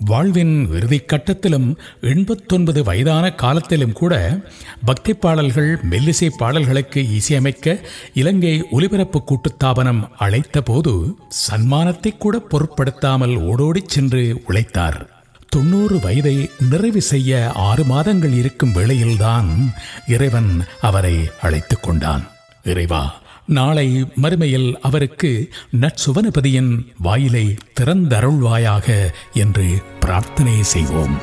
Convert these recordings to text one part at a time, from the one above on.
வாழ்வின் இறுதிக் கட்டத்திலும் எண்பத்தொன்பது வயதான காலத்திலும் கூட பக்தி பாடல்கள் மெல்லிசை பாடல்களுக்கு இசையமைக்க இலங்கை ஒலிபரப்பு கூட்டுத்தாபனம் அழைத்த போது சன்மானத்தை கூட பொருட்படுத்தாமல் ஓடோடிச் சென்று உழைத்தார் தொண்ணூறு வயதை நிறைவு செய்ய ஆறு மாதங்கள் இருக்கும் வேளையில்தான் இறைவன் அவரை அழைத்துக் கொண்டான் இறைவா நாளை மறுமையில் அவருக்கு நற்சுவனபதியின் வாயிலை திறந்தருள்வாயாக என்று பிரார்த்தனை செய்வோம்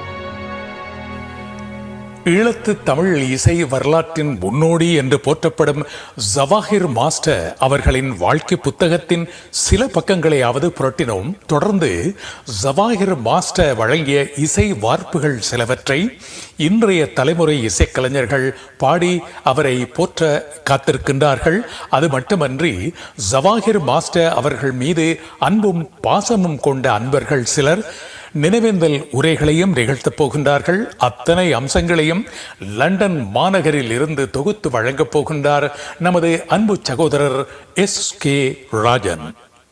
ஈழத்து தமிழ் இசை வரலாற்றின் முன்னோடி என்று போற்றப்படும் ஜவாஹிர் மாஸ்டர் அவர்களின் வாழ்க்கை புத்தகத்தின் சில பக்கங்களையாவது புரட்டினோம் தொடர்ந்து ஜவாஹிர் மாஸ்டர் வழங்கிய இசை வார்ப்புகள் சிலவற்றை இன்றைய தலைமுறை இசைக்கலைஞர்கள் பாடி அவரை போற்ற காத்திருக்கின்றார்கள் அது மட்டுமன்றி ஜவாஹிர் மாஸ்டர் அவர்கள் மீது அன்பும் பாசமும் கொண்ட அன்பர்கள் சிலர் நினைவேந்தல் உரைகளையும் நிகழ்த்தப் போகின்றார்கள் அத்தனை அம்சங்களையும் லண்டன் மாநகரில் இருந்து தொகுத்து வழங்கப் போகின்றார் நமது அன்பு சகோதரர் எஸ் கே ராஜன்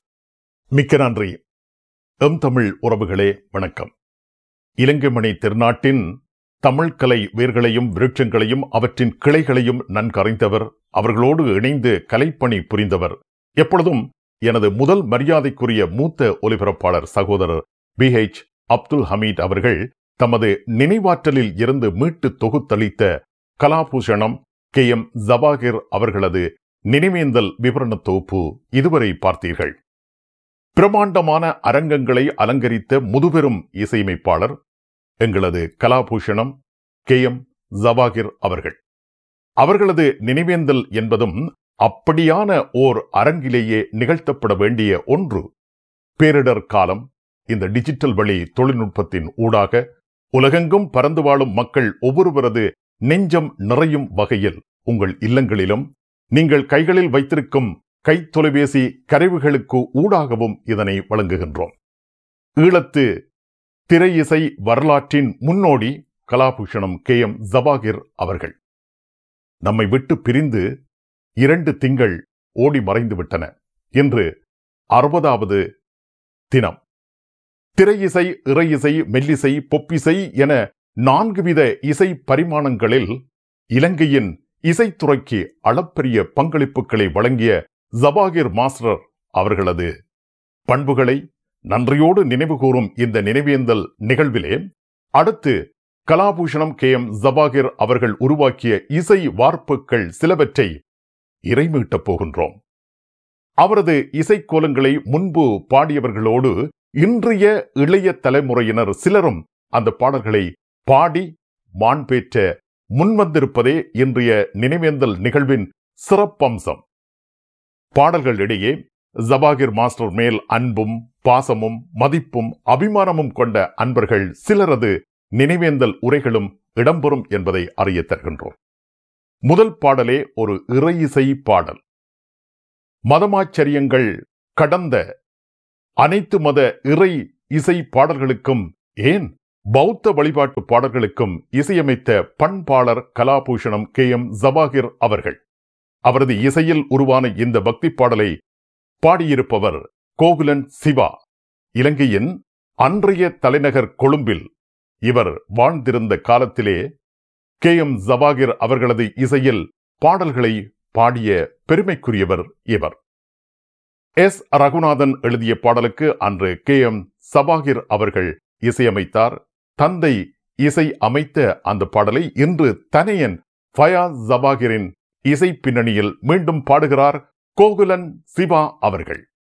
மிக்க நன்றி எம் தமிழ் உறவுகளே வணக்கம் இலங்கைமணி திருநாட்டின் தமிழ் கலை வேர்களையும் விருட்சங்களையும் அவற்றின் கிளைகளையும் நன்கறிந்தவர் அவர்களோடு இணைந்து கலைப்பணி புரிந்தவர் எப்பொழுதும் எனது முதல் மரியாதைக்குரிய மூத்த ஒலிபரப்பாளர் சகோதரர் பி ஹெச் அப்துல் ஹமீத் அவர்கள் தமது நினைவாற்றலில் இருந்து மீட்டு தொகுத்தளித்த கலாபூஷணம் கே எம் ஜபாகிர் அவர்களது நினைவேந்தல் விவரண தொகுப்பு இதுவரை பார்த்தீர்கள் பிரமாண்டமான அரங்கங்களை அலங்கரித்த முதுபெரும் இசையமைப்பாளர் எங்களது கலாபூஷணம் கே எம் ஜவாகிர் அவர்கள் அவர்களது நினைவேந்தல் என்பதும் அப்படியான ஓர் அரங்கிலேயே நிகழ்த்தப்பட வேண்டிய ஒன்று பேரிடர் காலம் இந்த டிஜிட்டல் வழி தொழில்நுட்பத்தின் ஊடாக உலகெங்கும் பறந்து வாழும் மக்கள் ஒவ்வொருவரது நெஞ்சம் நிறையும் வகையில் உங்கள் இல்லங்களிலும் நீங்கள் கைகளில் வைத்திருக்கும் கை தொலைபேசி கருவிகளுக்கு ஊடாகவும் இதனை வழங்குகின்றோம் ஈழத்து திரை இசை வரலாற்றின் முன்னோடி கலாபூஷணம் கே எம் ஜவாகிர் அவர்கள் நம்மை விட்டு பிரிந்து இரண்டு திங்கள் ஓடி மறைந்து விட்டன இன்று அறுபதாவது தினம் திரையிசை இறையிசை மெல்லிசை பொப்பிசை என நான்கு வித இசை பரிமாணங்களில் இலங்கையின் இசைத்துறைக்கு அளப்பரிய பங்களிப்புகளை வழங்கிய ஜபாகிர் மாஸ்டர் அவர்களது பண்புகளை நன்றியோடு நினைவுகூரும் இந்த நினைவேந்தல் நிகழ்விலே அடுத்து கலாபூஷணம் கே எம் ஜபாகிர் அவர்கள் உருவாக்கிய இசை வார்ப்புகள் சிலவற்றை இறைமீட்டப் போகின்றோம் அவரது இசைக்கோலங்களை முன்பு பாடியவர்களோடு இன்றைய இளைய தலைமுறையினர் சிலரும் அந்த பாடல்களை பாடி மாண்பேற்ற முன்வந்திருப்பதே இன்றைய நினைவேந்தல் நிகழ்வின் சிறப்பம்சம் பாடல்கள் இடையே ஜபாகிர் மாஸ்டர் மேல் அன்பும் பாசமும் மதிப்பும் அபிமானமும் கொண்ட அன்பர்கள் சிலரது நினைவேந்தல் உரைகளும் இடம்பெறும் என்பதை அறிய தருகின்றோம் முதல் பாடலே ஒரு இறையிசை பாடல் மதமாச்சரியங்கள் கடந்த அனைத்து மத இறை இசை பாடல்களுக்கும் ஏன் பௌத்த வழிபாட்டு பாடல்களுக்கும் இசையமைத்த பண்பாளர் கலாபூஷணம் கே எம் ஜவாகிர் அவர்கள் அவரது இசையில் உருவான இந்த பக்தி பாடலை பாடியிருப்பவர் கோகுலன் சிவா இலங்கையின் அன்றைய தலைநகர் கொழும்பில் இவர் வாழ்ந்திருந்த காலத்திலே கே எம் ஜவாகிர் அவர்களது இசையில் பாடல்களை பாடிய பெருமைக்குரியவர் இவர் எஸ் ரகுநாதன் எழுதிய பாடலுக்கு அன்று கே எம் சபாகிர் அவர்கள் இசையமைத்தார் தந்தை இசை அமைத்த அந்த பாடலை இன்று தனையன் ஃபயாஸ் ஜபாகிரின் இசை பின்னணியில் மீண்டும் பாடுகிறார் கோகுலன் சிவா அவர்கள்